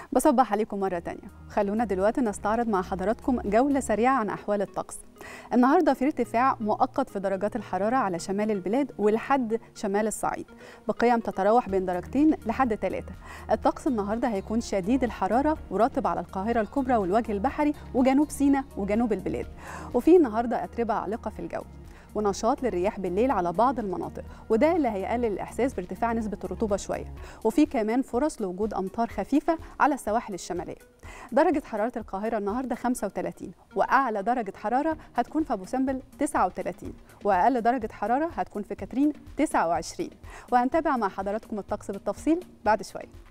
بصبح عليكم مرة تانية خلونا دلوقتي نستعرض مع حضراتكم جولة سريعة عن أحوال الطقس النهاردة في ارتفاع مؤقت في درجات الحرارة على شمال البلاد ولحد شمال الصعيد بقيم تتراوح بين درجتين لحد ثلاثة الطقس النهاردة هيكون شديد الحرارة ورطب على القاهرة الكبرى والوجه البحري وجنوب سيناء وجنوب البلاد وفي النهاردة أتربة عالقة في الجو ونشاط للرياح بالليل على بعض المناطق وده اللي هيقلل الاحساس بارتفاع نسبه الرطوبه شويه وفي كمان فرص لوجود امطار خفيفه على السواحل الشماليه درجه حراره القاهره النهارده 35 واعلى درجه حراره هتكون في ابو سمبل 39 واقل درجه حراره هتكون في كاترين 29 وهنتابع مع حضراتكم الطقس بالتفصيل بعد شويه